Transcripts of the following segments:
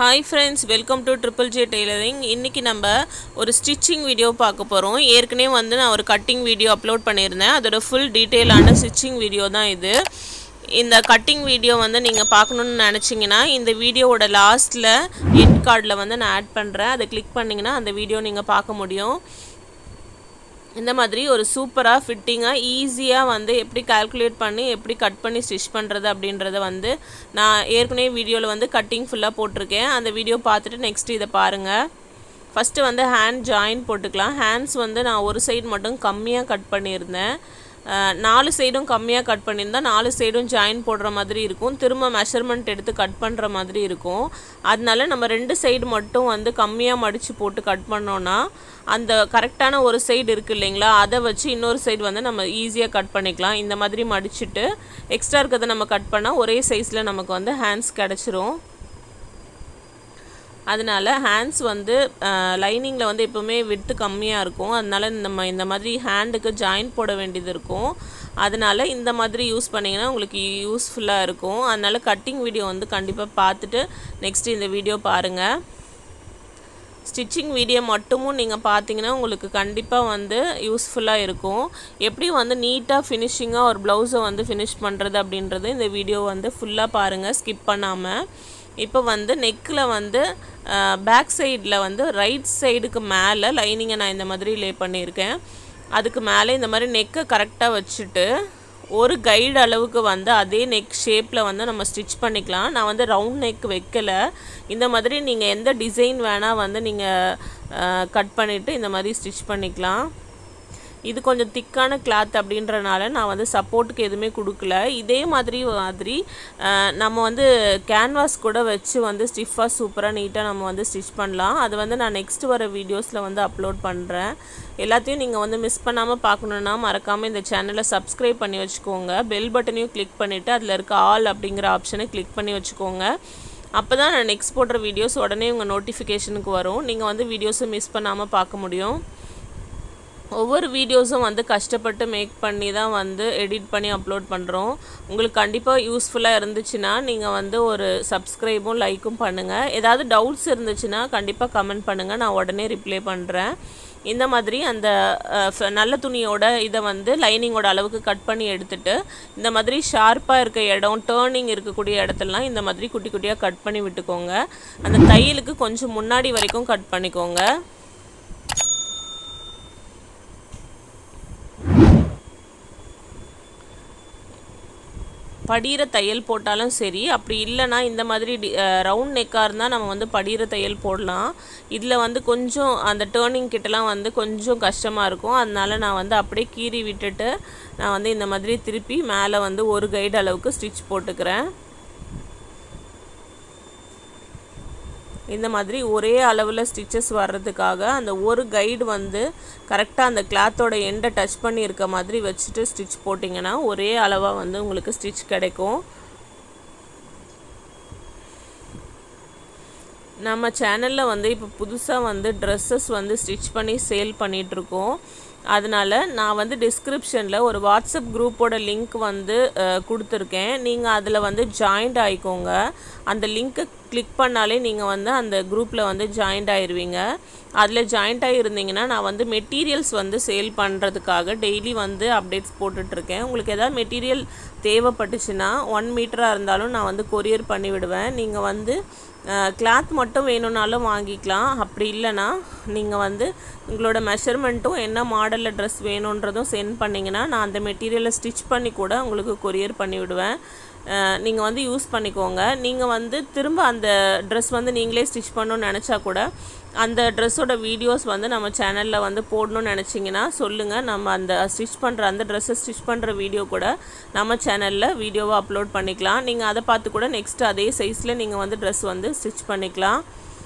hi friends welcome to triple J tailoring இன்றைக்கி நம்ம ஒரு ஸ்டிச்சிங் வீடியோ பார்க்க போகிறோம் ஏற்கனவே வந்து நான் ஒரு கட்டிங் வீடியோ அப்லோட் பண்ணியிருந்தேன் அதோட ஃபுல் டீட்டெயிலான ஸ்டிச்சிங் வீடியோ தான் இது இந்த கட்டிங் வீடியோ வந்து நீங்கள் பார்க்கணுன்னு நினச்சிங்கன்னா இந்த வீடியோவோட லாஸ்ட்டில் எண்ட் கார்டில் வந்து நான் ஆட் பண்ணுறேன் அதை கிளிக் பண்ணிங்கன்னா அந்த வீடியோ நீங்கள் பார்க்க முடியும் இந்த மாதிரி ஒரு சூப்பராக ஃபிட்டிங்காக ஈஸியாக வந்து எப்படி கால்குலேட் பண்ணி எப்படி கட் பண்ணி ஸ்டிச் பண்ணுறது அப்படின்றத வந்து நான் ஏற்கனவே வீடியோவில் வந்து கட்டிங் ஃபுல்லாக போட்டிருக்கேன் அந்த வீடியோ பார்த்துட்டு நெக்ஸ்ட் இதை பாருங்கள் ஃபஸ்ட்டு வந்து ஹேண்ட் ஜாயின் போட்டுக்கலாம் ஹேண்ட்ஸ் வந்து நான் ஒரு சைடு மட்டும் கம்மியாக கட் பண்ணியிருந்தேன் அஹ், நாலு சைடும் கம்மியாக கட் பண்ணியிருந்தா நாலு சைடும் ஜாயின் போடுற மாதிரி இருக்கும் திரும்ப மெஷர்மெண்ட் எடுத்து கட் பண்ணுற மாதிரி இருக்கும் அதனால நம்ம ரெண்டு சைடு மட்டும் வந்து கம்மியாக மடித்து போட்டு கட் பண்ணோன்னா அந்த கரெக்டான ஒரு சைடு இருக்குது இல்லைங்களா அதை வச்சு இன்னொரு சைடு வந்து நம்ம ஈஸியாக கட் பண்ணிக்கலாம் இந்த மாதிரி மடிச்சுட்டு எக்ஸ்ட்ரா இருக்கிறத நம்ம கட் பண்ணால் ஒரே சைஸில் நமக்கு வந்து ஹேண்ட்ஸ் கிடச்சிரும் அதனால ஹேண்ட்ஸ் வந்து லைனிங்கில் வந்து எப்போவுமே விட்டு கம்மியாக இருக்கும் அதனால நம்ம இந்த மாதிரி ஹேண்டுக்கு ஜாயின் போட வேண்டியது இருக்கும் அதனால இந்த மாதிரி யூஸ் பண்ணிங்கன்னா உங்களுக்கு யூஸ்ஃபுல்லாக இருக்கும் அதனால கட்டிங் வீடியோ வந்து கண்டிப்பாக பார்த்துட்டு நெக்ஸ்ட் இந்த வீடியோ பாருங்கள் ஸ்டிச்சிங் வீடியோ மட்டுமும் நீங்கள் பார்த்தீங்கன்னா உங்களுக்கு கண்டிப்பாக வந்து யூஸ்ஃபுல்லாக இருக்கும் எப்படி வந்து நீட்டாக ஃபினிஷிங்காக ஒரு ப்ளவுஸை வந்து ஃபினிஷ் பண்ணுறது அப்படின்றது இந்த வீடியோ வந்து ஃபுல்லாக பாருங்கள் ஸ்கிப் பண்ணாமல் இப்போ வந்து நெக்கில் வந்து பேக் சைடில் வந்து ரைட் சைடுக்கு மேலே லைனிங்கை நான் இந்த மாதிரி லே பண்ணியிருக்கேன் அதுக்கு மேலே இந்த மாதிரி நெக்கை கரெக்டாக வச்சுட்டு ஒரு கைடு அளவுக்கு வந்து அதே நெக் ஷேப்பில் வந்து நம்ம ஸ்டிச் பண்ணிக்கலாம் நான் வந்து ரவுண்ட் நெக் வைக்கல இந்த மாதிரி நீங்கள் எந்த டிசைன் வேணால் வந்து நீங்கள் கட் பண்ணிவிட்டு இந்த மாதிரி ஸ்டிச் பண்ணிக்கலாம் இது கொஞ்சம் திக்கான கிளாத் அப்படின்றனால நான் வந்து சப்போர்ட்டுக்கு எதுவுமே கொடுக்கல இதே மாதிரி மாதிரி அஹ், நம்ம வந்து கேன்வாஸ் கூட வச்சு வந்து ஸ்டிஃபாக சூப்பராக நீட்டாக நம்ம வந்து ஸ்டிச் பண்ணலாம் அது வந்து நான் நெக்ஸ்ட் வர வீடியோஸில் வந்து அப்லோட் பண்ணுறேன் எல்லாத்தையும் நீங்கள் வந்து மிஸ் பண்ணாமல் பார்க்கணுன்னா மறக்காமல் இந்த சேனலை சப்ஸ்கிரைப் பண்ணி வச்சுக்கோங்க பெல் பட்டனையும் கிளிக் பண்ணிவிட்டு அதில் இருக்க ஆல் அப்படிங்கிற ஆப்ஷனை கிளிக் பண்ணி வச்சுக்கோங்க அப்போ தான் நான் நெக்ஸ்ட் போடுற வீடியோஸ் உடனே உங்கள் நோட்டிஃபிகேஷனுக்கு வரும் நீங்கள் வந்து வீடியோஸை மிஸ் பண்ணாமல் பார்க்க முடியும் ஒவ்வொரு வீடியோஸும் வந்து கஷ்டப்பட்டு மேக் பண்ணி தான் வந்து எடிட் பண்ணி அப்லோட் பண்ணுறோம் உங்களுக்கு கண்டிப்பாக யூஸ்ஃபுல்லாக இருந்துச்சுன்னா நீங்கள் வந்து ஒரு சப்ஸ்கிரைபும் லைக்கும் பண்ணுங்கள் ஏதாவது டவுட்ஸ் இருந்துச்சுன்னா கண்டிப்பாக கமெண்ட் பண்ணுங்கள் நான் உடனே ரிப்ளை பண்ணுறேன் இந்த மாதிரி அந்த அஹ், ஃப- நல்ல துணியோட இதை வந்து லைனிங்கோட அளவுக்கு கட் பண்ணி எடுத்துட்டு இந்த மாதிரி ஷார்ப்பாக இருக்க இடம் டேர்னிங் இருக்கக்கூடிய இடத்துலலாம் இந்த மாதிரி குட்டி குட்டியாக கட் பண்ணி விட்டுக்கோங்க அந்த தையலுக்கு கொஞ்சம் முன்னாடி வரைக்கும் கட் பண்ணிக்கோங்க படிகிற தையல் போட்டாலும் சரி அப்படி இல்லைன்னா இந்த மாதிரி ரவுண்ட் நெக்காக இருந்தால் நம்ம வந்து படிகிற தையல் போடலாம் இதில் வந்து கொஞ்சம் அந்த டேர்னிங் கிட்டலாம் வந்து கொஞ்சம் கஷ்டமாக இருக்கும் அதனால நான் வந்து அப்படியே கீறி விட்டுட்டு நான் வந்து இந்த மாதிரி திருப்பி மேலே வந்து ஒரு கைடு அளவுக்கு ஸ்டிச் போட்டுக்கிறேன் இந்த மாதிரி ஒரே அளவில் ஸ்டிச்சஸ் வர்றதுக்காக அந்த ஒரு கைடு வந்து கரெக்டாக அந்த கிளாத்தோட எண்டை டச் பண்ணி இருக்க மாதிரி வச்சுட்டு ஸ்டிச் போட்டிங்கன்னா ஒரே அளவாக வந்து உங்களுக்கு ஸ்டிச் கிடைக்கும் நம்ம சேனலில் வந்து இப்போ புதுசாக வந்து ட்ரெஸ்ஸஸ் வந்து ஸ்டிச் பண்ணி சேல் பண்ணிகிட்ருக்கோம் அதனால நான் வந்து டிஸ்கிரிப்ஷனில் ஒரு வாட்ஸ்அப் குரூப்போட லிங்க் வந்து அஹ், கொடுத்துருக்கேன் நீங்கள் அதில் வந்து ஜாயிண்ட் ஆயிக்கோங்க அந்த லிங்க்கை கிளிக் பண்ணாலே நீங்கள் வந்து அந்த குரூப்பில் வந்து ஜாயிண்ட் ஆயிருவீங்க அதில் ஜாயிண்ட் ஆகிருந்தீங்கன்னா நான் வந்து மெட்டீரியல்ஸ் வந்து சேல் பண்ணுறதுக்காக டெய்லி வந்து அப்டேட்ஸ் போட்டுட்ருக்கேன் உங்களுக்கு எதாவது மெட்டீரியல் தேவைப்பட்டுச்சுன்னா ஒன் மீட்டராக இருந்தாலும் நான் வந்து கொரியர் பண்ணி விடுவேன் நீங்கள் வந்து கிளாத் மட்டும் வேணும்னாலும் வாங்கிக்கலாம் அப்படி இல்லைன்னா நீங்கள் வந்து உங்களோட மெஷர்மெண்ட்டும் என்ன மாடலில் ட்ரெஸ் வேணுன்றதும் சென்ட் பண்ணிங்கன்னா நான் அந்த மெட்டீரியலை ஸ்டிச் பண்ணி கூட உங்களுக்கு கொரியர் பண்ணி விடுவேன் நீங்கள் வந்து யூஸ் பண்ணிக்கோங்க நீங்கள் வந்து திரும்ப அந்த ட்ரெஸ் வந்து நீங்களே ஸ்டிச் பண்ணணும்னு நினச்சா கூட அந்த ட்ரெஸ்ஸோட வீடியோஸ் வந்து நம்ம சேனலில் வந்து போடணும்னு நினச்சிங்கன்னா சொல்லுங்கள் நம்ம அந்த ஸ்டிச் பண்ணுற அந்த ட்ரெஸ்ஸை ஸ்டிச் பண்ணுற வீடியோ கூட நம்ம சேனலில் வீடியோவை அப்லோட் பண்ணிக்கலாம் நீங்கள் அதை பார்த்து கூட நெக்ஸ்ட் அதே சைஸில் நீங்கள் வந்து ட்ரெஸ் வந்து ஸ்டிச் பண்ணிக்கலாம்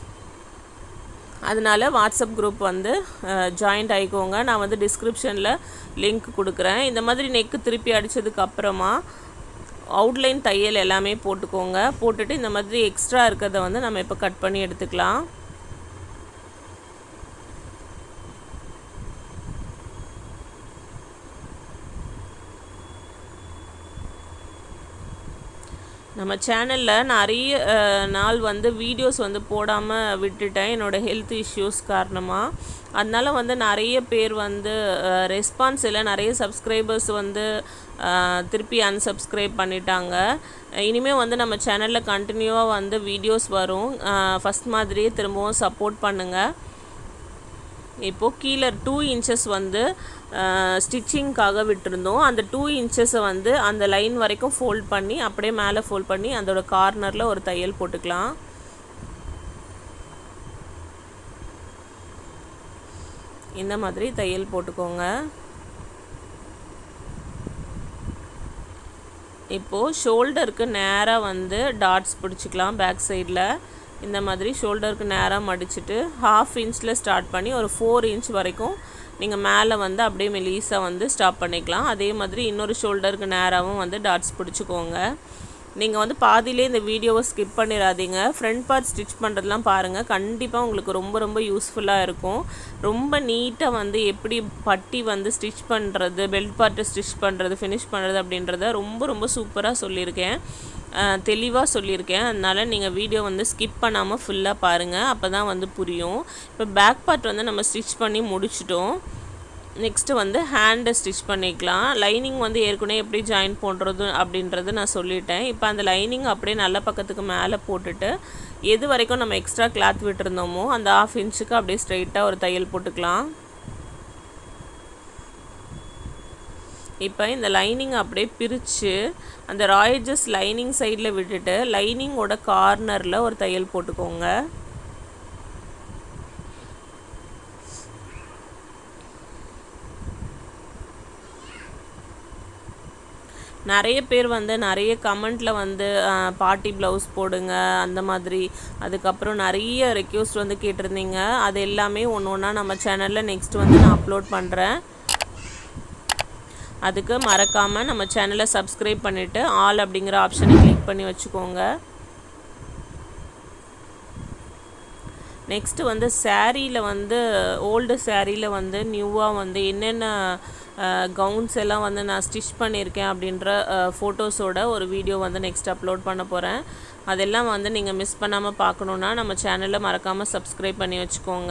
அதனால வாட்ஸ்அப் குரூப் வந்து ஜாயிண்ட் ஆகிக்கோங்க நான் வந்து டிஸ்கிரிப்ஷனில் லிங்க் கொடுக்குறேன் இந்த மாதிரி நெக்கு திருப்பி அடித்ததுக்கு அப்புறமா அவுட்லைன் தையல் எல்லாமே போட்டுக்கோங்க போட்டுட்டு இந்த மாதிரி எக்ஸ்ட்ரா இருக்கிறத வந்து நம்ம இப்போ கட் பண்ணி எடுத்துக்கலாம் நம்ம சேனலில் நிறைய அஹ், நாள் வந்து வீடியோஸ் வந்து போடாமல் விட்டுட்டேன் என்னோடய ஹெல்த் இஷ்யூஸ் காரணமாக அதனால வந்து நிறைய பேர் வந்து ரெஸ்பான்ஸ் இல்லை நிறைய சப்ஸ்கிரைபர்ஸ் வந்து அஹ், திருப்பி unsubscribe பண்ணிட்டாங்க இனிமேல் வந்து நம்ம சேனலில் கண்டினியூவாக வந்து வீடியோஸ் வரும் ஃபஸ்ட் மாதிரியே திரும்பவும் சப்போர்ட் பண்ணுங்கள் இப்போது கீழே டூ இன்ச்சஸ் வந்து ஸ்டிச்சிங்க்காக விட்டுருந்தோம் அந்த டூ இன்ச்சஸை வந்து அந்த லைன் வரைக்கும் ஃபோல்ட் பண்ணி அப்படியே மேலே ஃபோல்ட் பண்ணி அதோட கார்னரில் ஒரு தையல் போட்டுக்கலாம் இந்த மாதிரி தையல் போட்டுக்கோங்க இப்போது ஷோல்டருக்கு நேராக வந்து டாட்ஸ் பிடிச்சிக்கலாம் பேக் சைடில் இந்த மாதிரி ஷோல்டருக்கு நேராக மடிச்சுட்டு ஹாஃப் இன்ச்சில் ஸ்டார்ட் பண்ணி ஒரு ஃபோர் இன்ச் வரைக்கும் நீங்கள் மேலே வந்து அப்படியே மெலீஸாக வந்து ஸ்டாப் பண்ணிக்கலாம் அதே மாதிரி இன்னொரு ஷோல்டருக்கு நேராகவும் வந்து டாட்ஸ் பிடிச்சிக்கோங்க நீங்கள் வந்து பாதியிலே இந்த வீடியோவை ஸ்கிப் பண்ணிடாதீங்க ஃப்ரண்ட் பார்ட் ஸ்டிச் பண்ணுறதுலாம் பாருங்கள் கண்டிப்பாக உங்களுக்கு ரொம்ப ரொம்ப யூஸ்ஃபுல்லாக இருக்கும் ரொம்ப நீட்டாக வந்து எப்படி பட்டி வந்து ஸ்டிச் பண்ணுறது பெல்ட் பார்ட்டை ஸ்டிச் பண்ணுறது ஃபினிஷ் பண்ணுறது அப்படின்றத ரொம்ப ரொம்ப சூப்பராக சொல்லியிருக்கேன் தெளிவாக சொல்லியிருக்கேன் அதனால் நீங்கள் வீடியோ வந்து ஸ்கிப் பண்ணாமல் ஃபுல்லாக பாருங்கள் அப்போ தான் வந்து புரியும் இப்போ பேக் பார்ட் வந்து நம்ம ஸ்டிச் பண்ணி முடிச்சிட்டோம் நெக்ஸ்ட்டு வந்து ஹேண்டை ஸ்டிச் பண்ணிக்கலாம் லைனிங் வந்து ஏற்கனவே எப்படி ஜாயின் பண்ணுறது அப்படின்றது நான் சொல்லிட்டேன் இப்போ அந்த லைனிங் அப்படியே நல்ல பக்கத்துக்கு மேலே போட்டுட்டு எது வரைக்கும் நம்ம எக்ஸ்ட்ரா கிளாத் விட்டுருந்தோமோ அந்த ஆஃப் இன்ச்சுக்கு அப்படியே ஸ்ட்ரைட்டாக ஒரு தையல் போட்டுக்கலாம் இப்போ இந்த லைனிங் அப்படியே பிரித்து அந்த ராயஜஸ் லைனிங் சைடில் விட்டுட்டு லைனிங்கோட கார்னரில் ஒரு தையல் போட்டுக்கோங்க நிறைய பேர் வந்து நிறைய கமெண்ட்டில் வந்து பார்ட்டி ப்ளவுஸ் போடுங்க அந்த மாதிரி அதுக்கப்புறம் நிறைய ரெக்யூஸ்ட் வந்து கேட்டிருந்தீங்க அது எல்லாமே ஒன்று ஒன்றா நம்ம சேனலில் நெக்ஸ்ட் வந்து நான் அப்லோட் பண்ணுறேன் அதுக்கு மறக்காமல் நம்ம சேனலை சப்ஸ்கிரைப் பண்ணிவிட்டு ஆல் அப்படிங்கிற ஆப்ஷனை கிளிக் பண்ணி வச்சுக்கோங்க நெக்ஸ்ட்டு வந்து சேரீயில் வந்து ஓல்டு சேரீயில் வந்து நியூவாக வந்து என்னென்ன கவுன்ஸ் எல்லாம் வந்து நான் ஸ்டிச் பண்ணியிருக்கேன் அப்படின்ற ஃபோட்டோஸோட ஒரு வீடியோ வந்து நெக்ஸ்ட் அப்லோட் பண்ண போகிறேன் அதெல்லாம் வந்து நீங்கள் மிஸ் பண்ணாமல் பார்க்கணுன்னா நம்ம சேனலை மறக்காமல் சப்ஸ்கிரைப் பண்ணி வச்சுக்கோங்க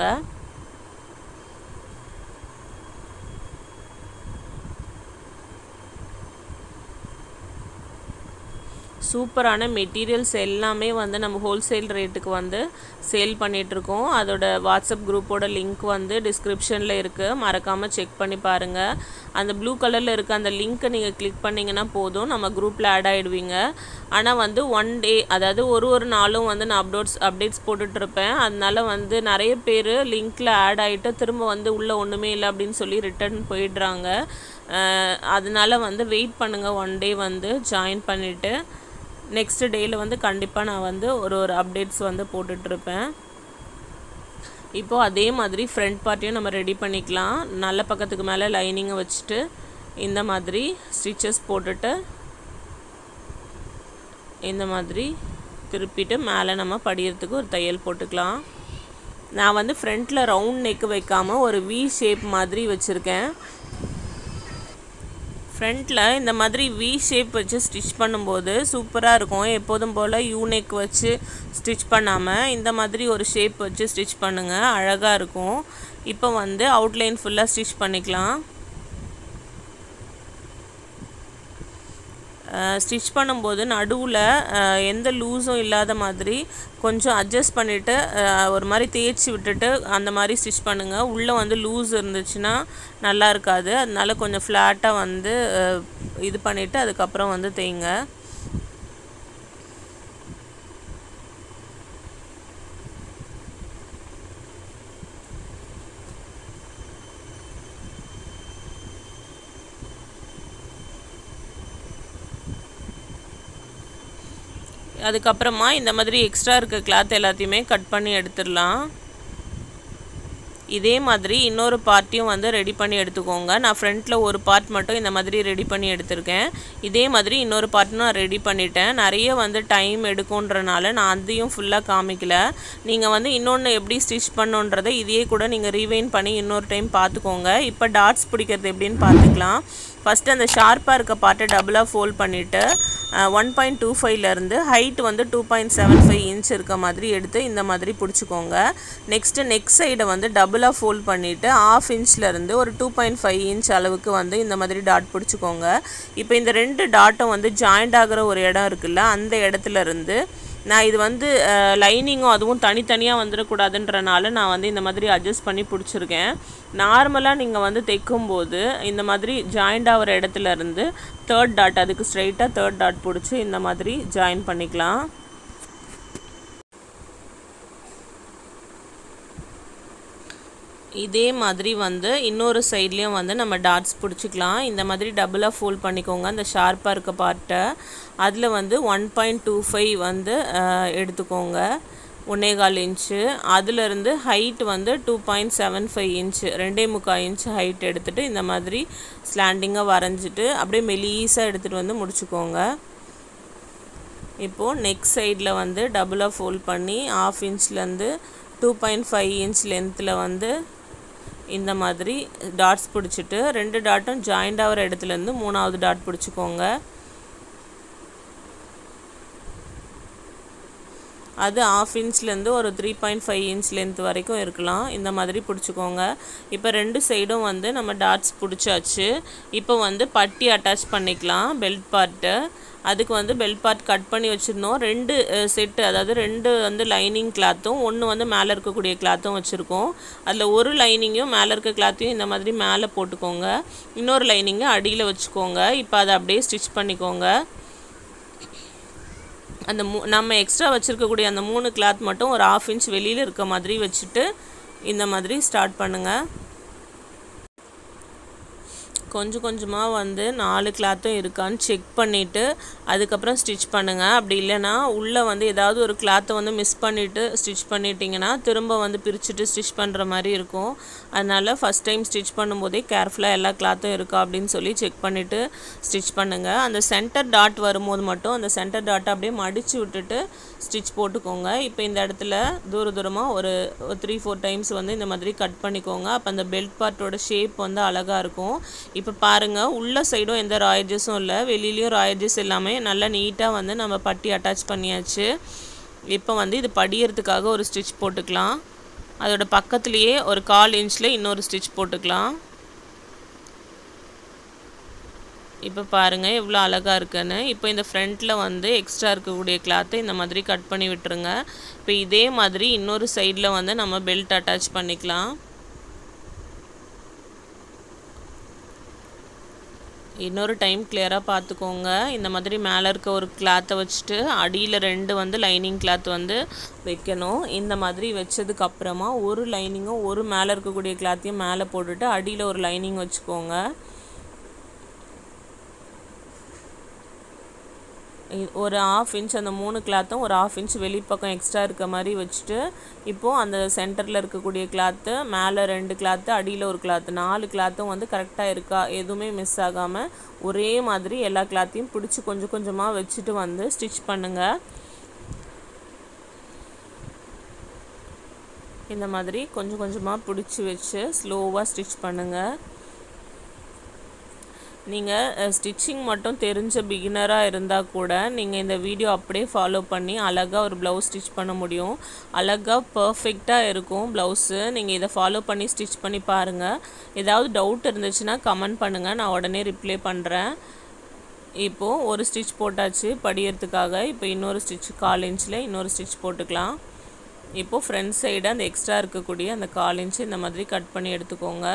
சூப்பரான மெட்டீரியல்ஸ் எல்லாமே வந்து நம்ம ஹோல்சேல் ரேட்டுக்கு வந்து சேல் பண்ணிகிட்ருக்கோம் அதோட வாட்ஸ்அப் குரூப்போட லிங்க் வந்து டிஸ்கிரிப்ஷனில் இருக்குது மறக்காமல் செக் பண்ணி பாருங்கள் அந்த ப்ளூ கலரில் இருக்க அந்த லிங்க்கை நீங்கள் கிளிக் பண்ணிங்கன்னா போதும் நம்ம குரூப்பில் ஆட் ஆகிடுவீங்க ஆனால் வந்து ஒன் டே அதாவது ஒரு ஒரு நாளும் வந்து நான் அப்டோட்ஸ் அப்டேட்ஸ் போட்டுட்ருப்பேன் அதனால வந்து நிறைய பேர் லிங்க்கில் ஆட் ஆகிட்டு திரும்ப வந்து உள்ளே ஒன்றுமே இல்லை அப்படின்னு சொல்லி ரிட்டர்ன் போயிடுறாங்க அதனால வந்து வெயிட் பண்ணுங்கள் ஒன் டே வந்து ஜாயின் பண்ணிவிட்டு நெக்ஸ்ட் டேயில் வந்து கண்டிப்பாக நான் வந்து ஒரு ஒரு அப்டேட்ஸ் வந்து போட்டுட்ருப்பேன் இப்போது அதே மாதிரி ஃப்ரண்ட் பார்ட்டையும் நம்ம ரெடி பண்ணிக்கலாம் நல்ல பக்கத்துக்கு மேலே லைனிங்கை வச்சுட்டு இந்த மாதிரி ஸ்டிச்சஸ் போட்டுட்டு இந்த மாதிரி திருப்பிட்டு மேலே நம்ம படியறதுக்கு ஒரு தையல் போட்டுக்கலாம் நான் வந்து ஃப்ரண்ட்டில் ரவுண்ட் நெக்கு வைக்காமல் ஒரு வி ஷேப் மாதிரி வச்சுருக்கேன் ஃப்ரண்ட்டில் இந்த மாதிரி வி ஷேப் வச்சு ஸ்டிச் பண்ணும்போது சூப்பராக இருக்கும் எப்போதும் போல் யூனெக் வச்சு ஸ்டிச் பண்ணாமல் இந்த மாதிரி ஒரு ஷேப் வச்சு ஸ்டிச் பண்ணுங்கள் அழகாக இருக்கும் இப்போ வந்து அவுட்லைன் ஃபுல்லாக ஸ்டிச் பண்ணிக்கலாம் ஸ்டிச் பண்ணும்போது நடுவில் எந்த லூஸும் இல்லாத மாதிரி கொஞ்சம் அட்ஜஸ்ட் பண்ணிவிட்டு ஒரு மாதிரி தேய்ச்சி விட்டுட்டு அந்த மாதிரி ஸ்டிச் பண்ணுங்கள் உள்ளே வந்து லூஸ் இருந்துச்சுன்னா நல்லா இருக்காது அதனால கொஞ்சம் ஃப்ளாட்டாக வந்து இது பண்ணிவிட்டு அதுக்கப்புறம் வந்து தேய்ங்க அதுக்கப்புறமா இந்த மாதிரி எக்ஸ்ட்ரா இருக்க கிளாத் எல்லாத்தையுமே கட் பண்ணி எடுத்துடலாம் இதே மாதிரி இன்னொரு பார்ட்டையும் வந்து ரெடி பண்ணி எடுத்துக்கோங்க நான் ஃப்ரண்ட்டில் ஒரு பார்ட் மட்டும் இந்த மாதிரி ரெடி பண்ணி எடுத்திருக்கேன் இதே மாதிரி இன்னொரு பார்ட்டும் நான் ரெடி பண்ணிட்டேன் நிறைய வந்து டைம் எடுக்குன்றனால நான் அதையும் ஃபுல்லாக காமிக்கல நீங்கள் வந்து இன்னொன்று எப்படி ஸ்டிச் பண்ணுன்றதை இதையே கூட நீங்கள் ரீவைன் பண்ணி இன்னொரு டைம் பார்த்துக்கோங்க இப்போ டாட்ஸ் பிடிக்கிறது எப்படின்னு பார்த்துக்கலாம் ஃபஸ்ட்டு அந்த ஷார்ப்பாக இருக்க பார்ட்டை டபுளாக ஃபோல்ட் பண்ணிவிட்டு ஒன் பாயிண்ட் டூ ஃபைவ்லேருந்து ஹைட் வந்து two point seven five inch இருக்க மாதிரி எடுத்து இந்த மாதிரி பிடிச்சிக்கோங்க நெக்ஸ்ட்டு நெக் சைடை வந்து டபுளாக ஃபோல்ட் பண்ணிவிட்டு ஆஃப் இன்ச்லேருந்து ஒரு டூ பாயிண்ட் ஃபைவ் இன்ச் அளவுக்கு வந்து இந்த மாதிரி டாட் பிடிச்சிக்கோங்க இப்போ இந்த ரெண்டு டாட்டும் வந்து ஜாயிண்ட் ஆகிற ஒரு இடம் இருக்குல்ல அந்த இடத்துல இருந்து நான் இது வந்து லைனிங்கும் அதுவும் தனித்தனியாக வந்துடக்கூடாதுன்றனால நான் வந்து இந்த மாதிரி அட்ஜஸ்ட் பண்ணி பிடிச்சிருக்கேன் நார்மலாக நீங்கள் வந்து தைக்கும்போது இந்த மாதிரி ஜாயிண்ட் ஆகிற இடத்துல இருந்து தேர்ட் டாட் அதுக்கு ஸ்ட்ரைட்டாக தேர்ட் டாட் பிடிச்சி இந்த மாதிரி ஜாயின் பண்ணிக்கலாம் இதே மாதிரி வந்து இன்னொரு சைட்லேயும் வந்து நம்ம டாட்ஸ் பிடிச்சிக்கலாம் இந்த மாதிரி டபுளாக ஃபோல்ட் பண்ணிக்கோங்க அந்த ஷார்ப்பாக இருக்க பார்ட்டை அதில் வந்து ஒன் பாயிண்ட் டூ ஃபைவ் வந்து எடுத்துக்கோங்க ஒன்றே கால் இன்ச்சு அதுலேருந்து ஹைட் வந்து two point seven five inch ரெண்டே முக்கால் இன்ச் ஹைட் எடுத்துகிட்டு இந்த மாதிரி ஸ்லாண்டிங்காக வரைஞ்சிட்டு அப்படியே மெலீஸாக எடுத்துகிட்டு வந்து முடிச்சுக்கோங்க இப்போது நெக் சைடில் வந்து டபுளாக ஃபோல்ட் பண்ணி ஆஃப் இன்ச்லேருந்து டூ பாயிண்ட் ஃபைவ் இன்ச் லென்த்தில் வந்து இந்த மாதிரி டாட்ஸ் பிடிச்சிட்டு ரெண்டு டாட்டும் ஜாயிண்ட் ஆகிற இடத்துலேருந்து மூணாவது டாட் பிடிச்சிக்கோங்க அது ஆஃப் இன்ச்லேருந்து ஒரு three point five inch length வரைக்கும் இருக்கலாம் இந்த மாதிரி பிடிச்சிக்கோங்க இப்போ ரெண்டு சைடும் வந்து நம்ம டாட்ஸ் பிடிச்சாச்சு இப்போ வந்து பட்டி அட்டாச் பண்ணிக்கலாம் பெல்ட் பார்ட்டு அதுக்கு வந்து பெல்ட் பார்ட் கட் பண்ணி வச்சுருந்தோம் ரெண்டு செட்டு அதாவது ரெண்டு வந்து லைனிங் கிளாத்தும் ஒன்று வந்து மேலே இருக்கக்கூடிய கிளாத்தும் வச்சுருக்கோம் அதில் ஒரு லைனிங்கும் மேலே இருக்க கிளாத்தையும் இந்த மாதிரி மேலே போட்டுக்கோங்க இன்னொரு லைனிங்கை அடியில் வச்சுக்கோங்க இப்போ அதை அப்படியே ஸ்டிச் பண்ணிக்கோங்க அந்த மூ நம்ம எக்ஸ்ட்ரா வச்சுருக்கக்கூடிய அந்த மூணு கிளாத் மட்டும் ஒரு ஆஃப் இன்ச் வெளியில் இருக்க மாதிரி வச்சுட்டு இந்த மாதிரி ஸ்டார்ட் பண்ணுங்கள் கொஞ்சம் கொஞ்சமாக வந்து நாலு கிளாத்தும் இருக்கான்னு செக் பண்ணிவிட்டு அதுக்கப்புறம் ஸ்டிச் பண்ணுங்கள் அப்படி இல்லைன்னா உள்ளே வந்து ஏதாவது ஒரு கிளாத்தை வந்து மிஸ் பண்ணிவிட்டு ஸ்டிச் பண்ணிட்டீங்கன்னா திரும்ப வந்து பிரிச்சுட்டு ஸ்டிச் பண்ணுற மாதிரி இருக்கும் அதனால் ஃபஸ்ட் டைம் ஸ்டிச் பண்ணும்போதே கேர்ஃபுல்லாக எல்லா கிளாத்தும் இருக்கா அப்படின்னு சொல்லி செக் பண்ணிவிட்டு ஸ்டிச் பண்ணுங்கள் அந்த சென்டர் டாட் வரும்போது மட்டும் அந்த சென்டர் டாட்டை அப்படியே மடித்து விட்டுட்டு ஸ்டிச் போட்டுக்கோங்க இப்போ இந்த இடத்துல தூர தூரமாக ஒரு த்ரீ ஃபோர் டைம்ஸ் வந்து இந்த மாதிரி கட் பண்ணிக்கோங்க அப்போ அந்த பெல்ட் பார்ட்டோட ஷேப் வந்து அழகாக இருக்கும் இப்போ பாருங்கள் உள்ள சைடும் எந்த ராயஜஸும் இல்லை வெளியிலையும் ராயஜஸ் எல்லாமே நல்லா நீட்டாக வந்து நம்ம பட்டி அட்டாச் பண்ணியாச்சு இப்போ வந்து இது படியறதுக்காக ஒரு ஸ்டிச் போட்டுக்கலாம் அதோட பக்கத்துலேயே ஒரு கால் இன்ச்சில் இன்னொரு ஸ்டிச் போட்டுக்கலாம் இப்போ பாருங்கள் எவ்வளோ அழகாக இருக்குன்னு இப்போ இந்த ஃப்ரண்ட்டில் வந்து எக்ஸ்ட்ரா இருக்கக்கூடிய கிளாத்தை இந்த மாதிரி கட் பண்ணி விட்டுருங்க இப்போ இதே மாதிரி இன்னொரு சைடில் வந்து நம்ம பெல்ட் அட்டாச் பண்ணிக்கலாம் இன்னொரு டைம் கிளியராக பார்த்துக்கோங்க இந்த மாதிரி மேலே இருக்க ஒரு கிளாத்தை வச்சுட்டு அடியில் ரெண்டு வந்து லைனிங் கிளாத் வந்து வைக்கணும் இந்த மாதிரி வச்சதுக்கப்புறமா ஒரு லைனிங்கும் ஒரு மேலே இருக்கக்கூடிய கிளாத்தையும் மேலே போட்டுட்டு அடியில் ஒரு லைனிங் வச்சுக்கோங்க ஒரு ஆஃப் இன்ச் அந்த மூணு கிளாத்தும் ஒரு ஆஃப் இன்ச் வெளிப்பக்கம் எக்ஸ்ட்ரா இருக்க மாதிரி வச்சுட்டு இப்போது அந்த சென்டரில் இருக்கக்கூடிய கிளாத்து மேலே ரெண்டு கிளாத்து அடியில் ஒரு கிளாத்து நாலு கிளாத்தும் வந்து கரெக்டாக இருக்கா எதுவுமே மிஸ் ஆகாமல் ஒரே மாதிரி எல்லா கிளாத்தையும் பிடிச்சி கொஞ்சம் கொஞ்சமாக வச்சுட்டு வந்து ஸ்டிச் பண்ணுங்கள் இந்த மாதிரி கொஞ்சம் கொஞ்சமாக பிடிச்சி வச்சு ஸ்லோவாக ஸ்டிச் பண்ணுங்கள் நீங்கள் ஸ்டிச்சிங் மட்டும் தெரிஞ்ச பிகினராக இருந்தால் கூட நீங்கள் இந்த வீடியோ அப்படியே ஃபாலோ பண்ணி அழகாக ஒரு ப்ளவுஸ் ஸ்டிச் பண்ண முடியும் அழகாக பர்ஃபெக்டாக இருக்கும் ப்ளவுஸு நீங்கள் இதை ஃபாலோ பண்ணி ஸ்டிச் பண்ணி பாருங்கள் ஏதாவது டவுட் இருந்துச்சுன்னா கமெண்ட் பண்ணுங்கள் நான் உடனே ரிப்ளை பண்ணுறேன் இப்போது ஒரு ஸ்டிச் போட்டாச்சு படியறதுக்காக இப்போ இன்னொரு ஸ்டிச் கால் இன்ச்சில் இன்னொரு ஸ்டிச் போட்டுக்கலாம் இப்போது ஃப்ரண்ட் சைடு அந்த எக்ஸ்ட்ரா இருக்கக்கூடிய அந்த கால் இன்ச்சு இந்த மாதிரி கட் பண்ணி எடுத்துக்கோங்க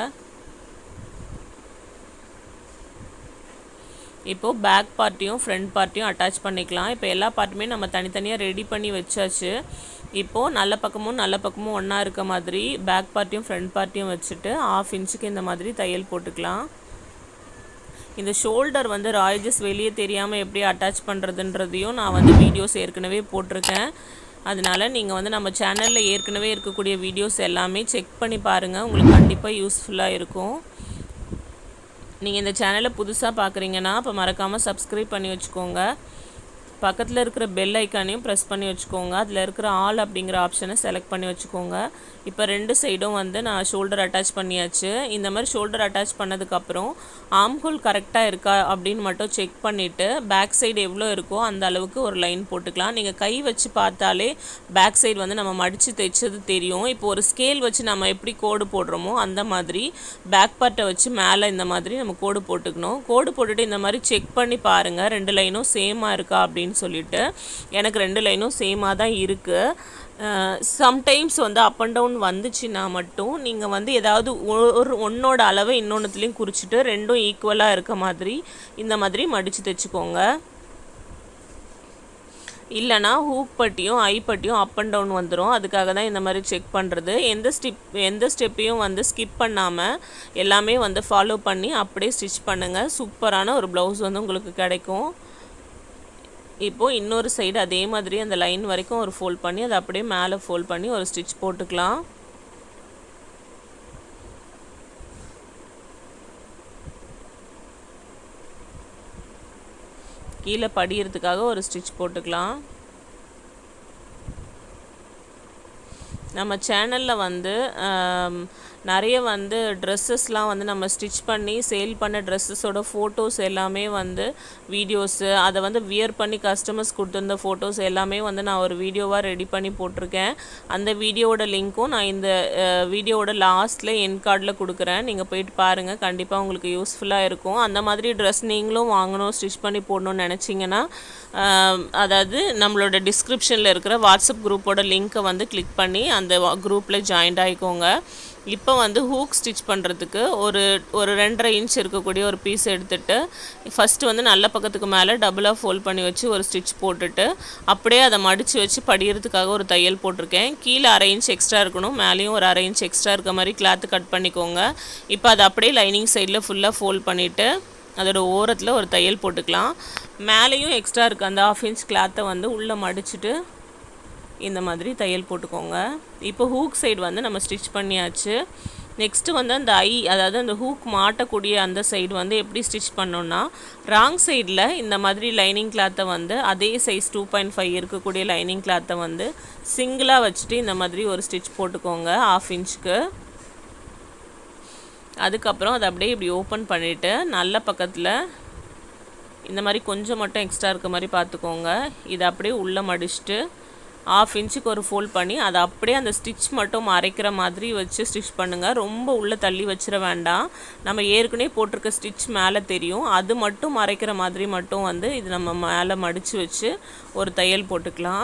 இப்போது பேக் பார்ட்டையும் ஃப்ரண்ட் பார்ட்டையும் அட்டாச் பண்ணிக்கலாம் இப்போ எல்லா பார்ட்டுமே நம்ம தனித்தனியாக ரெடி பண்ணி வச்சாச்சு இப்போது நல்ல பக்கமும் நல்ல பக்கமும் ஒன்றா இருக்க மாதிரி பேக் பார்ட்டையும் ஃப்ரண்ட் பார்ட்டையும் வச்சுட்டு ஆஃப் இன்ச்சுக்கு இந்த மாதிரி தையல் போட்டுக்கலாம் இந்த ஷோல்டர் வந்து ராய்ஜஸ் வெளியே தெரியாமல் எப்படி அட்டாச் பண்ணுறதுன்றதையும் நான் வந்து வீடியோஸ் ஏற்கனவே போட்டிருக்கேன் அதனால நீங்கள் வந்து நம்ம சேனலில் ஏற்கனவே இருக்கக்கூடிய வீடியோஸ் எல்லாமே செக் பண்ணி பாருங்கள் உங்களுக்கு கண்டிப்பாக யூஸ்ஃபுல்லாக இருக்கும் நீங்கள் இந்த சேனலை புதுசாக பார்க்குறீங்கன்னா அப்போ மறக்காமல் சப்ஸ்கிரைப் பண்ணி வச்சுக்கோங்க பக்கத்தில் இருக்கிற பெல் ஐக்கானையும் ப்ரெஸ் பண்ணி வச்சுக்கோங்க அதில் இருக்கிற ஆல் அப்படிங்கிற ஆப்ஷனை செலக்ட் பண்ணி வச்சுக்கோங்க இப்போ ரெண்டு சைடும் வந்து நான் ஷோல்டர் அட்டாச் பண்ணியாச்சு இந்த மாதிரி ஷோல்டர் அட்டாச் பண்ணதுக்கப்புறம் ஆம் ஹோல் கரெக்டாக இருக்கா அப்படின்னு மட்டும் செக் பண்ணிவிட்டு பேக் சைடு எவ்வளோ இருக்கோ அந்த அளவுக்கு ஒரு லைன் போட்டுக்கலாம் நீங்கள் கை வச்சு பார்த்தாலே பேக் சைடு வந்து நம்ம மடித்து தைச்சது தெரியும் இப்போ ஒரு ஸ்கேல் வச்சு நம்ம எப்படி கோடு போடுறோமோ அந்த மாதிரி பேக் பார்ட்டை வச்சு மேலே இந்த மாதிரி நம்ம கோடு போட்டுக்கணும் கோடு போட்டுட்டு இந்த மாதிரி செக் பண்ணி பாருங்கள் ரெண்டு லைனும் சேமாக இருக்கா அப்படின்னு சொல்லிட்டு எனக்கு ரெண்டு லைனும் சேமாக தான் இருக்குது சம்டைம்ஸ் வந்து அப் அண்ட் டவுன் வந்துச்சுன்னா மட்டும் நீங்கள் வந்து ஏதாவது ஒ- ஒரு ஒன்றோட அளவை இன்னொன்றுத்துலேயும் குறிச்சிட்டு ரெண்டும் ஈக்குவலாக இருக்க மாதிரி இந்த மாதிரி மடித்து தைச்சுக்கோங்க இல்லைனா ஹூக் பட்டியும் ஐ பட்டியும் அப் அண்ட் டவுன் வந்துடும் அதுக்காக தான் இந்த மாதிரி செக் பண்ணுறது எந்த ஸ்டிப் எந்த ஸ்டெப்பையும் வந்து ஸ்கிப் பண்ணாமல் எல்லாமே வந்து ஃபாலோ பண்ணி அப்படியே ஸ்டிச் பண்ணுங்கள் சூப்பரான ஒரு ப்ளவுஸ் வந்து உங்களுக்கு கிடைக்கும் இப்போது இன்னொரு சைடு அதே மாதிரி அந்த லைன் வரைக்கும் ஒரு ஃபோல்ட் பண்ணி அதை அப்படியே மேலே ஃபோல்ட் பண்ணி ஒரு ஸ்டிச் போட்டுக்கலாம் கீழே படியறதுக்காக ஒரு ஸ்டிச் போட்டுக்கலாம் நம்ம சேனலில் வந்து ஆம், நிறைய வந்து ட்ரெஸ்ஸஸ்லாம் வந்து நம்ம ஸ்டிச் பண்ணி சேல் பண்ண ட்ரெஸ்ஸஸோட ஃபோட்டோஸ் எல்லாமே வந்து வீடியோஸு அதை வந்து வியர் பண்ணி கஸ்டமர்ஸ் கொடுத்துருந்த ஃபோட்டோஸ் எல்லாமே வந்து நான் ஒரு வீடியோவாக ரெடி பண்ணி போட்டிருக்கேன் அந்த வீடியோவோட லிங்க்கும் நான் இந்த வீடியோவோட லாஸ்ட்டில் என் கார்டில் கொடுக்குறேன் நீங்கள் போயிட்டு பாருங்கள் கண்டிப்பாக உங்களுக்கு யூஸ்ஃபுல்லாக இருக்கும் அந்த மாதிரி ட்ரெஸ் நீங்களும் வாங்கணும் ஸ்டிச் பண்ணி போடணும்னு நினச்சிங்கன்னா ஆம், அதாவது நம்மளோட டிஸ்கிரிப்ஷனில் இருக்கிற வாட்ஸ்அப் குரூப்போட லிங்க்கை வந்து கிளிக் பண்ணி அந்த குரூப்பில் ஜாயின்ட் ஆகிக்கோங்க இப்போ வந்து ஹூக் ஸ்டிச் பண்ணுறதுக்கு ஒரு ஒரு ரெண்டரை இன்ச் இருக்கக்கூடிய ஒரு பீஸ் எடுத்துட்டு ஃபஸ்ட்டு வந்து நல்ல பக்கத்துக்கு மேலே டபுளாக ஃபோல்ட் பண்ணி வச்சு ஒரு ஸ்டிச் போட்டுட்டு அப்படியே அதை மடித்து வச்சு படிகிறதுக்காக ஒரு தையல் போட்டிருக்கேன் கீழே அரை இன்ச் எக்ஸ்ட்ரா இருக்கணும் மேலேயும் ஒரு அரை இன்ச் எக்ஸ்ட்ரா இருக்க மாதிரி கிளாத்து கட் பண்ணிக்கோங்க இப்போ அதை அப்படியே லைனிங் சைடில் ஃபுல்லாக ஃபோல்ட் பண்ணிவிட்டு அதோட ஓரத்தில் ஒரு தையல் போட்டுக்கலாம் மேலேயும் எக்ஸ்ட்ரா இருக்க அந்த ஆஃப் இன்ச் கிளாத்தை வந்து உள்ளே மடிச்சுட்டு இந்த மாதிரி தையல் போட்டுக்கோங்க இப்போ ஹூக் சைடு வந்து நம்ம ஸ்டிச் பண்ணியாச்சு நெக்ஸ்ட்டு வந்து அந்த ஐ அதாவது அந்த ஹூக் மாட்டக்கூடிய அந்த சைடு வந்து எப்படி ஸ்டிச் பண்ணோன்னா ராங் சைடில் இந்த மாதிரி லைனிங் கிளாத்தை வந்து அதே சைஸ் டூ பாயிண்ட் ஃபைவ் இருக்கக்கூடிய லைனிங் கிளாத்தை வந்து சிங்கிளாக வச்சுட்டு இந்த மாதிரி ஒரு ஸ்டிச் போட்டுக்கோங்க ஆஃப் இன்ச்சுக்கு அதுக்கப்புறம் அதை அப்படியே இப்படி ஓப்பன் பண்ணிவிட்டு நல்ல பக்கத்தில் இந்த மாதிரி கொஞ்சம் மட்டும் எக்ஸ்ட்ரா இருக்க மாதிரி பார்த்துக்கோங்க இதை அப்படியே உள்ளே மடிச்சுட்டு ஆஃப் இன்ச்சுக்கு ஒரு ஃபோல்ட் பண்ணி அதை அப்படியே அந்த ஸ்டிச் மட்டும் மறைக்கிற மாதிரி வச்சு ஸ்டிச் பண்ணுங்கள் ரொம்ப உள்ளே தள்ளி வச்சிட வேண்டாம் நம்ம ஏற்கனவே போட்டிருக்க ஸ்டிச் மேலே தெரியும் அது மட்டும் மறைக்கிற மாதிரி மட்டும் வந்து இது நம்ம மேலே மடித்து வச்சு ஒரு தையல் போட்டுக்கலாம்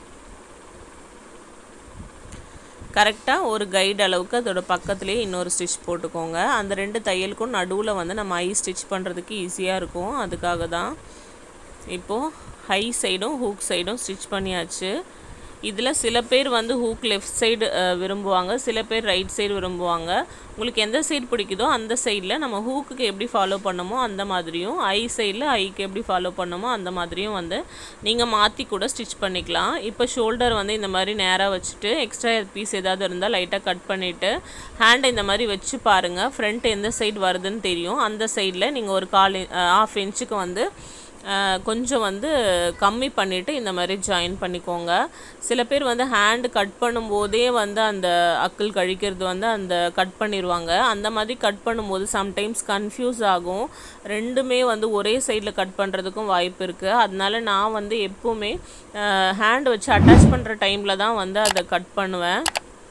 கரெக்டாக ஒரு கைடு அளவுக்கு அதோட பக்கத்துலேயே இன்னொரு ஸ்டிச் போட்டுக்கோங்க அந்த ரெண்டு தையலுக்கும் நடுவில் வந்து நம்ம ஐ ஸ்டிச் பண்ணுறதுக்கு ஈஸியாக இருக்கும் அதுக்காக தான் இப்போது ஹை சைடும் ஹூக் சைடும் ஸ்டிச் பண்ணியாச்சு இதில் சில பேர் வந்து ஹூக் லெஃப்ட் சைடு விரும்புவாங்க சில பேர் ரைட் சைடு விரும்புவாங்க உங்களுக்கு எந்த சைடு பிடிக்குதோ அந்த சைடில் நம்ம ஹூக்குக்கு எப்படி ஃபாலோ பண்ணமோ அந்த மாதிரியும் ஐ சைடில் ஐக்கு எப்படி ஃபாலோ பண்ணமோ அந்த மாதிரியும் வந்து நீங்கள் மாற்றி கூட ஸ்டிச் பண்ணிக்கலாம் இப்போ ஷோல்டர் வந்து இந்த மாதிரி நேராக வச்சுட்டு எக்ஸ்ட்ரா பீஸ் ஏதாவது இருந்தால் லைட்டாக கட் பண்ணிவிட்டு ஹேண்டை இந்த மாதிரி வச்சு பாருங்கள் ஃப்ரண்ட் எந்த சைடு வருதுன்னு தெரியும் அந்த சைடில் நீங்கள் ஒரு கால் ஆஃப் இன்ச்சுக்கு வந்து அஹ், கொஞ்சம் வந்து கம்மி பண்ணிவிட்டு இந்த மாதிரி ஜாயின் பண்ணிக்கோங்க சில பேர் வந்து ஹேண்டு கட் பண்ணும்போதே வந்து அந்த அக்கிள் கழிக்கிறது வந்து அந்த கட் பண்ணிடுவாங்க அந்த மாதிரி கட் பண்ணும்போது சம்டைம்ஸ் கன்ஃபியூஸ் ஆகும் ரெண்டுமே வந்து ஒரே சைடில் கட் பண்ணுறதுக்கும் வாய்ப்பு இருக்குது அதனால நான் வந்து எப்போவுமே ஹேண்ட் வச்சு அட்டாச் பண்ணுற டைமில் தான் வந்து அதை கட் பண்ணுவேன்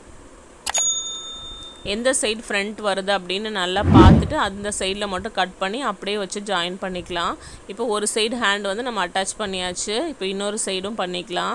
எந்த சைடு ஃப்ரண்ட் வருது அப்படின்னு நல்லா பார்த்துட்டு அந்த சைடில் மட்டும் கட் பண்ணி அப்படியே வச்சு ஜாயின் பண்ணிக்கலாம் இப்போ ஒரு சைடு ஹேண்ட் வந்து நம்ம அட்டாச் பண்ணியாச்சு இப்போ இன்னொரு சைடும் பண்ணிக்கலாம்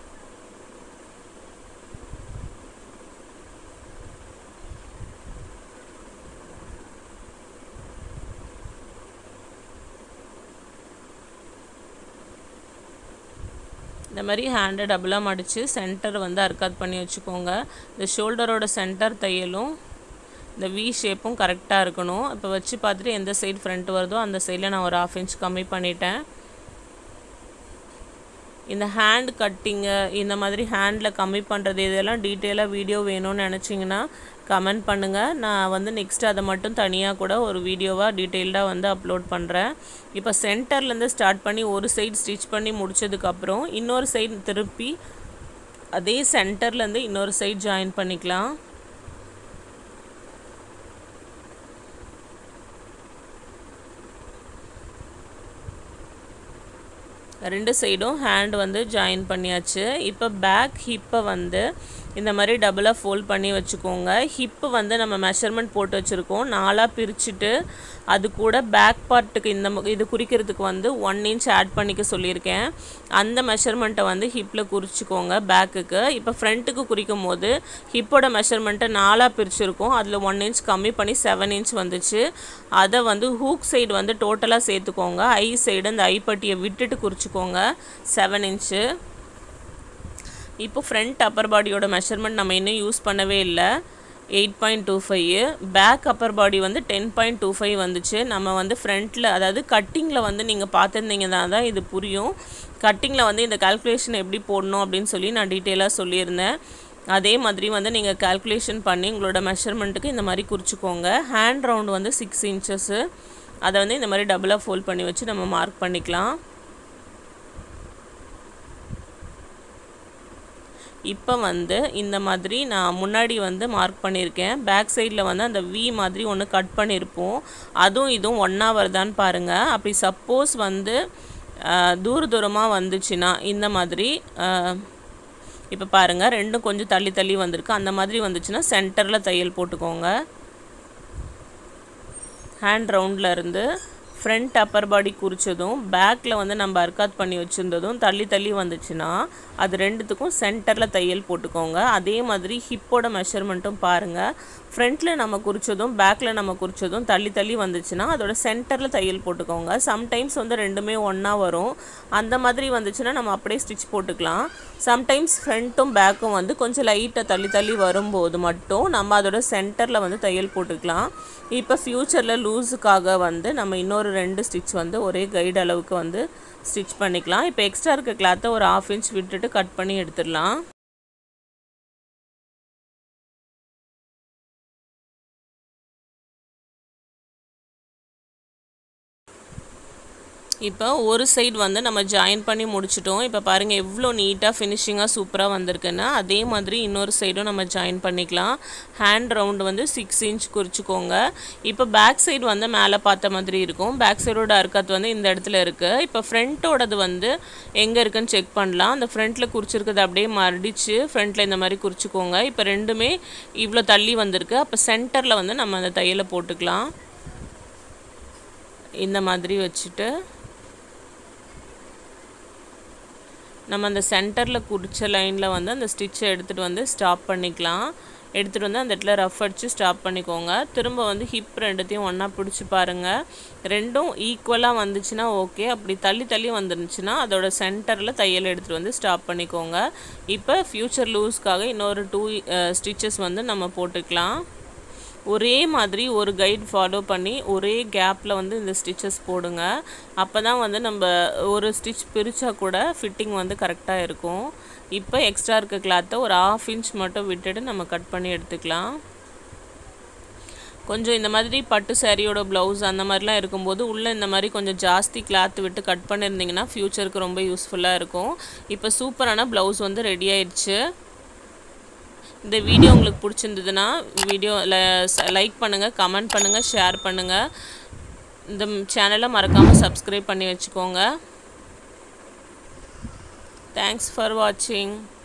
இந்த மாதிரி ஹேண்டை டபுளாக மடித்து சென்டர் வந்து அர்க்காத் பண்ணி வச்சுக்கோங்க இந்த ஷோல்டரோட சென்டர் தையலும் இந்த வி ஷேப்பும் கரெக்டாக இருக்கணும் இப்போ வச்சு பார்த்துட்டு எந்த சைடு ஃப்ரண்ட் வருதோ அந்த சைடில் நான் ஒரு ஆஃப் இன்ச் கம்மி பண்ணிட்டேன் இந்த ஹேண்ட் கட்டிங்கு இந்த மாதிரி ஹேண்டில் கம்மி பண்ணுறது இதெல்லாம் டீட்டெயிலாக வீடியோ வேணும்னு நினச்சிங்கன்னா கமெண்ட் பண்ணுங்கள் நான் வந்து நெக்ஸ்ட் அதை மட்டும் தனியாக கூட ஒரு வீடியோவாக டீட்டெயில்டாக வந்து அப்லோட் பண்ணுறேன் இப்போ சென்டர்லேருந்து ஸ்டார்ட் பண்ணி ஒரு சைடு ஸ்டிச் பண்ணி முடிச்சதுக்கப்புறம் இன்னொரு சைடு திருப்பி அதே சென்டர்லேருந்து இன்னொரு சைடு ஜாயின் பண்ணிக்கலாம் ரெண்டு சைடும் ஹேண்ட் வந்து ஜாயின் பண்ணியாச்சு இப்போ பேக் ஹிப்பை வந்து இந்த மாதிரி டபுளாக ஃபோல்ட் பண்ணி வச்சுக்கோங்க ஹிப்பு வந்து நம்ம மெஷர்மெண்ட் போட்டு வச்சுருக்கோம் நாலாக பிரிச்சுட்டு அது கூட பேக் பார்ட்டுக்கு இந்த ம- இது குறிக்கிறதுக்கு வந்து ஒன் இன்ச் ஆட் பண்ணிக்க சொல்லியிருக்கேன் அந்த மெஷர்மெண்ட்டை வந்து ஹிப்பில் குறிச்சிக்கோங்க பேக்குக்கு இப்போ ஃப்ரண்ட்டுக்கு குறிக்கும் போது ஹிப்போட மெஷர்மெண்ட்டை நாலாக பிரிச்சிருக்கோம் அதில் ஒன் இன்ச் கம்மி பண்ணி செவன் இன்ச் வந்துச்சு அதை வந்து ஹூக் சைடு வந்து டோட்டலாக சேர்த்துக்கோங்க ஐ சைடு அந்த ஐப்பட்டியை விட்டுட்டு குறிச்சிக்கோங்க செவன் இன்ச்சு இப்போ ஃப்ரண்ட் அப்பர் பாடியோட மெஷர்மெண்ட் நம்ம இன்னும் யூஸ் பண்ணவே இல்லை eight point two five back upper body வந்து டென் பாயிண்ட் டூ ஃபைவ் வந்துச்சு நம்ம வந்து ஃப்ரண்ட்டில் அதாவது கட்டிங்கில் வந்து நீங்கள் பார்த்துருந்தீங்கன்னா தான் இது புரியும் கட்டிங்கில் வந்து இந்த கால்குலேஷன் எப்படி போடணும் அப்படின்னு சொல்லி நான் டீட்டெயிலாக சொல்லியிருந்தேன் அதே மாதிரி வந்து நீங்கள் கால்குலேஷன் பண்ணி உங்களோட மெஷர்மெண்ட்டுக்கு இந்த மாதிரி குறிச்சிக்கோங்க ஹேண்ட் ரவுண்ட் வந்து சிக்ஸ் இன்ச்சஸ்ஸு அதை வந்து இந்த மாதிரி டபுளாக ஃபோல்ட் பண்ணி வச்சு நம்ம மார்க் பண்ணிக்கலாம் இப்போ வந்து இந்த மாதிரி நான் முன்னாடி வந்து மார்க் பண்ணியிருக்கேன் பேக் சைடில் வந்து அந்த வி மாதிரி ஒன்று கட் பண்ணியிருப்போம் அதுவும் இதுவும் ஒன்றா வருதான்னு பாருங்கள் அப்படி சப்போஸ் வந்து அஹ், தூர தூரமாக வந்துச்சுன்னா இந்த மாதிரி இப்போ பாருங்கள் ரெண்டும் கொஞ்சம் தள்ளி தள்ளி வந்திருக்கு அந்த மாதிரி வந்துச்சுன்னா சென்டரில் தையல் போட்டுக்கோங்க ஹேண்ட் ரவுண்டில் இருந்து ஃப்ரண்ட் அப்பர் பாடி குறிச்சதும் பேக்கில் வந்து நம்ம அர்க்காத் பண்ணி வச்சுருந்ததும் தள்ளி தள்ளி வந்துச்சுன்னா அது ரெண்டுத்துக்கும் சென்டரில் தையல் போட்டுக்கோங்க அதே மாதிரி ஹிப்போட மெஷர்மெண்ட்டும் பாருங்கள் ஃப்ரண்ட்டில் நம்ம குறிச்சதும் பேக்கில் நம்ம குறிச்சதும் தள்ளி தள்ளி வந்துச்சுன்னா அதோட சென்டரில் தையல் போட்டுக்கோங்க சம்டைம்ஸ் வந்து ரெண்டுமே ஒன்றா வரும் அந்த மாதிரி வந்துச்சுன்னா நம்ம அப்படியே ஸ்டிச் போட்டுக்கலாம் சம்டைம்ஸ் ஃப்ரண்ட்டும் பேக்கும் வந்து கொஞ்சம் லைட்டாக தள்ளி தள்ளி வரும்போது மட்டும் நம்ம அதோட சென்டரில் வந்து தையல் போட்டுக்கலாம் இப்போ ஃப்யூச்சரில் லூஸுக்காக வந்து நம்ம இன்னொரு ரெண்டு ஸ்டிச் வந்து ஒரே கைடு அளவுக்கு வந்து ஸ்டிச் பண்ணிக்கலாம் இப்போ எக்ஸ்ட்ரா இருக்க கிளாத்தை ஒரு ஆஃப் இன்ச் விட்டுட்டு கட் பண்ணி எடுத்துடலாம் இப்போ ஒரு சைடு வந்து நம்ம ஜாயின் பண்ணி முடிச்சிட்டோம் இப்போ பாருங்கள் எவ்வளோ நீட்டாக ஃபினிஷிங்காக சூப்பராக வந்திருக்குன்னு அதே மாதிரி இன்னொரு சைடும் நம்ம ஜாயின் பண்ணிக்கலாம் ஹேண்ட் ரவுண்டு வந்து சிக்ஸ் இன்ச் குறிச்சிக்கோங்க இப்போ பேக் சைடு வந்து மேலே பார்த்த மாதிரி இருக்கும் பேக் சைடோட அர்க்கத் வந்து இந்த இடத்துல இருக்குது இப்போ ஃப்ரண்ட்டோடது வந்து எங்கே இருக்குன்னு செக் பண்ணலாம் அந்த ஃப்ரண்ட்டில் குறிச்சிருக்கிறது அப்படியே மடித்து ஃப்ரண்ட்டில் இந்த மாதிரி குறிச்சிக்கோங்க இப்போ ரெண்டுமே இவ்வளோ தள்ளி வந்திருக்கு அப்போ சென்டரில் வந்து நம்ம அந்த தையலை போட்டுக்கலாம் இந்த மாதிரி வச்சுட்டு நம்ம அந்த சென்டரில் குறிச்ச லைனில் வந்து அந்த ஸ்டிச்சை எடுத்துகிட்டு வந்து ஸ்டாப் பண்ணிக்கலாம் எடுத்துகிட்டு வந்து அந்த இடத்துல ரஃப் அடித்து ஸ்டாப் பண்ணிக்கோங்க திரும்ப வந்து ஹிப் ரெண்டுத்தையும் ஒன்றா பிடிச்சி பாருங்கள் ரெண்டும் ஈக்குவலாக வந்துச்சுன்னா ஓகே அப்படி தள்ளி தள்ளி வந்துருந்துச்சுன்னா அதோட சென்டரில் தையல் எடுத்துகிட்டு வந்து ஸ்டாப் பண்ணிக்கோங்க இப்போ ஃப்யூச்சர் லூஸ்க்காக இன்னொரு டூ ஸ்டிச்சஸ் வந்து நம்ம போட்டுக்கலாம் ஒரே மாதிரி ஒரு கைட் ஃபாலோ பண்ணி ஒரே கேப்பில் வந்து இந்த ஸ்டிச்சஸ் போடுங்க அப்போ தான் வந்து நம்ம ஒரு ஸ்டிச் பிரித்தா கூட ஃபிட்டிங் வந்து கரெக்டாக இருக்கும் இப்போ எக்ஸ்ட்ரா இருக்க கிளாத்தை ஒரு ஆஃப் இன்ச் மட்டும் விட்டுட்டு நம்ம கட் பண்ணி எடுத்துக்கலாம் கொஞ்சம் இந்த மாதிரி பட்டு சாரியோட ப்ளவுஸ் அந்த மாதிரிலாம் இருக்கும்போது உள்ளே இந்த மாதிரி கொஞ்சம் ஜாஸ்தி கிளாத் விட்டு கட் பண்ணியிருந்தீங்கன்னா ஃப்யூச்சருக்கு ரொம்ப யூஸ்ஃபுல்லாக இருக்கும் இப்போ சூப்பரான ப்ளவுஸ் வந்து ரெடி ஆயிடுச்சு இந்த வீடியோ உங்களுக்கு பிடிச்சிருந்ததுன்னா வீடியோ லைக் பண்ணுங்கள் கமெண்ட் பண்ணுங்கள் ஷேர் பண்ணுங்கள் இந்த சேனலை மறக்காமல் சப்ஸ்கிரைப் பண்ணி வச்சுக்கோங்க தேங்க்ஸ் ஃபார் வாட்சிங்